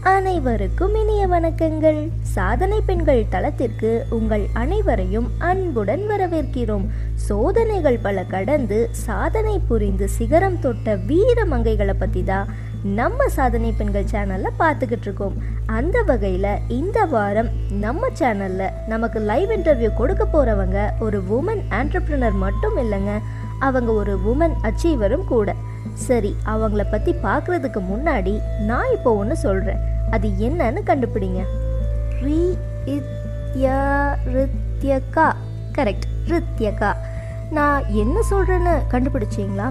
அனைவருக்கும் இனிய வணக்கங்கள் சாதனை பெண்கள் தளத்திற்கு உங்கள் அனைவரையும் அன்புடன் வரவேற்கிறோம் சோதனைகள் பல கடந்து சாதனை புரிந்து சிகரம் தொட்ட வீர மங்கைகளை பற்றி தான் நம்ம சாதனை பெண்கள் சேனலில் பார்த்துக்கிட்டு இருக்கோம் அந்த வகையில் இந்த வாரம் நம்ம சேனலில் நமக்கு லைவ் இன்டர்வியூ கொடுக்க போகிறவங்க ஒரு உமன் ஆண்டர்பிரினர் மட்டும் இல்லைங்க அவங்க ஒரு உமன் அச்சீவரும் கூட சரி அவங்கள பற்றி பார்க்குறதுக்கு முன்னாடி நான் இப்போ ஒன்று சொல்கிறேன் அது என்னன்னு கண்டுபிடிங்க ரீ இத்யா ரித்யகா கரெக்ட் ரித்யகா நான் என்ன சொல்கிறேன்னு கண்டுபிடிச்சிங்களா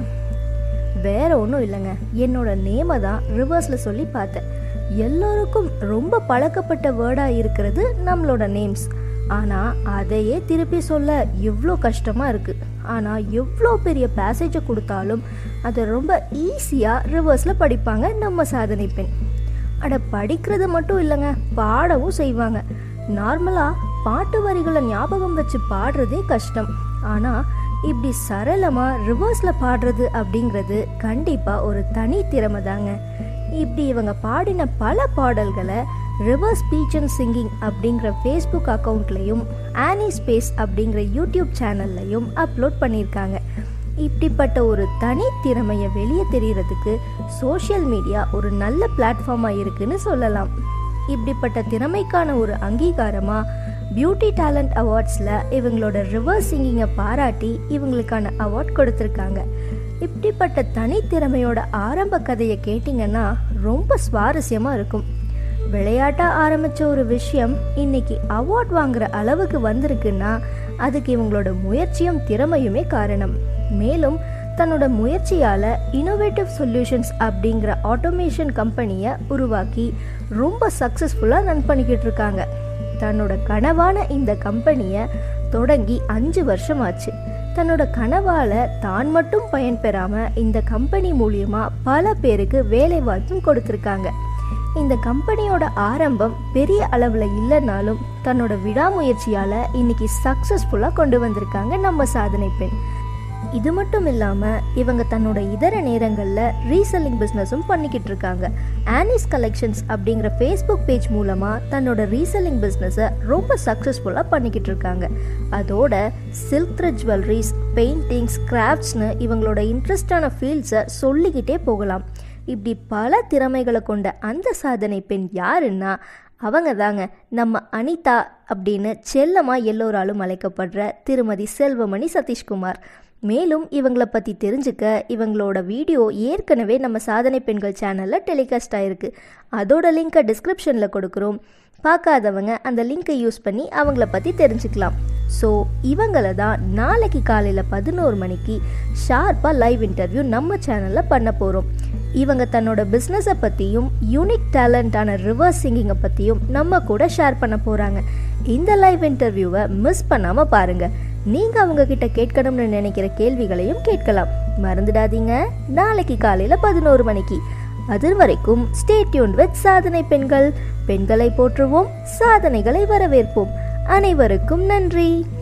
வேற ஒன்றும் இல்லைங்க என்னோட நேமை தான் ரிவர்ஸில் சொல்லி பார்த்தேன் எல்லோருக்கும் ரொம்ப பழக்கப்பட்ட வேர்டாக இருக்கிறது நம்மளோட நேம்ஸ் ஆனால் அதையே திருப்பி சொல்ல எவ்வளோ கஷ்டமாக இருக்குது ஆனால் எவ்வளோ பெரிய பேசேஜை கொடுத்தாலும் அதை ரொம்ப ஈஸியாக ரிவர்ஸில் படிப்பாங்க நம்ம சாதனை பெண் அட படிக்கிறது மட்டும் இல்லைங்க பாடவும் செய்வாங்க நார்மலாக பாட்டு வரிகளை ஞாபகம் வச்சு பாடுறதே கஷ்டம் ஆனால் இப்படி சரளமாக ரிவர்ஸில் பாடுறது அப்படிங்கிறது கண்டிப்பாக ஒரு தனி திறமை தாங்க இப்படி இவங்க பாடின பல பாடல்களை ரிவர்ஸ் ஸ்பீச் அண்ட் சிங்கிங் அப்படிங்கிற ஃபேஸ்புக் அக்கௌண்ட்லேயும் ஆனி ஸ்பேஸ் அப்படிங்கிற யூடியூப் சேனல்லையும் அப்லோட் பண்ணியிருக்காங்க இப்படிப்பட்ட ஒரு தனி திறமையை வெளியே தெரியறதுக்கு சோஷியல் மீடியா ஒரு நல்ல பிளாட்ஃபார்மாக இருக்குன்னு சொல்லலாம் இப்படிப்பட்ட திறமைக்கான ஒரு அங்கீகாரமாக பியூட்டி டேலண்ட் அவார்ட்ஸில் இவங்களோட ரிவர்ஸ் சிங்கிங்கை பாராட்டி இவங்களுக்கான அவார்ட் கொடுத்துருக்காங்க இப்படிப்பட்ட தனித்திறமையோட ஆரம்ப கதையை கேட்டிங்கன்னா ரொம்ப சுவாரஸ்யமாக இருக்கும் விளையாட்டாக ஆரம்பித்த ஒரு விஷயம் இன்னைக்கு அவார்ட் வாங்குற அளவுக்கு வந்திருக்குன்னா அதுக்கு இவங்களோட முயற்சியும் திறமையுமே காரணம் மேலும் தன்னோட முயற்சியால் இனோவேட்டிவ் சொல்யூஷன்ஸ் அப்படிங்கிற ஆட்டோமேஷன் கம்பெனியை உருவாக்கி ரொம்ப சக்ஸஸ்ஃபுல்லாக ரன் பண்ணிக்கிட்டு இருக்காங்க தன்னோட கனவான இந்த கம்பெனியை தொடங்கி அஞ்சு வருஷம் ஆச்சு தன்னோட கனவால் தான் மட்டும் பயன்பெறாமல் இந்த கம்பெனி மூலியமாக பல பேருக்கு வேலை வாய்ப்பும் கொடுத்துருக்காங்க இந்த கம்பெனியோட ஆரம்பம் பெரிய அளவில் இல்லைனாலும் தன்னோட விடாமுயற்சியால் இன்னைக்கு சக்ஸஸ்ஃபுல்லாக கொண்டு வந்திருக்காங்க நம்ம சாதனை பெண் இது மட்டும் இல்லாமல் இவங்க தன்னோட இதர நேரங்களில் ரீசெல்லிங் பிஸ்னஸும் பண்ணிக்கிட்டு இருக்காங்க ஆனிஸ் கலெக்ஷன்ஸ் அப்படிங்கிற ஃபேஸ்புக் பேஜ் மூலமாக தன்னோட ரீசெல்லிங் பிஸ்னஸை ரொம்ப சக்ஸஸ்ஃபுல்லாக பண்ணிக்கிட்டு இருக்காங்க அதோட சில்க் த்ரெட் ஜுவல்லரிஸ் பெயிண்டிங்ஸ் கிராஃப்ட்ஸ்னு இவங்களோட இன்ட்ரெஸ்டான ஃபீல்ட்ஸை சொல்லிக்கிட்டே போகலாம் இப்படி பல திறமைகளை கொண்ட அந்த சாதனை பெண் யாருன்னா அவங்க தாங்க நம்ம அனிதா அப்படின்னு செல்லமாக எல்லோராலும் அழைக்கப்படுற திருமதி செல்வமணி சதீஷ்குமார் மேலும் இவங்களை பற்றி தெரிஞ்சுக்க இவங்களோட வீடியோ ஏற்கனவே நம்ம சாதனை பெண்கள் சேனலில் டெலிகாஸ்ட் ஆகிருக்கு அதோட லிங்க்கை டிஸ்கிரிப்ஷனில் கொடுக்குறோம் பார்க்காதவங்க அந்த லிங்க்கை யூஸ் பண்ணி அவங்கள பற்றி தெரிஞ்சுக்கலாம் ஸோ இவங்கள தான் நாளைக்கு காலையில் பதினோரு மணிக்கு ஷார்ப்பாக லைவ் இன்டர்வியூ நம்ம சேனலில் பண்ண போகிறோம் இவங்க தன்னோட பிஸ்னஸை பற்றியும் யூனிக் டேலண்டான ரிவர்ஸ் சிங்கிங்கை பற்றியும் நம்ம கூட ஷேர் பண்ண போகிறாங்க இந்த லைவ் இன்டர்வியூவை மிஸ் பண்ணாமல் பாருங்கள் நீங்கள் அவங்க கிட்ட கேட்கணும்னு நினைக்கிற கேள்விகளையும் கேட்கலாம் மறந்துடாதீங்க நாளைக்கு காலையில் பதினோரு மணிக்கு அது வரைக்கும் ஸ்டே டியூன் வித் சாதனை பெண்கள் பெண்களை போற்றுவோம் சாதனைகளை வரவேற்போம் அனைவருக்கும் நன்றி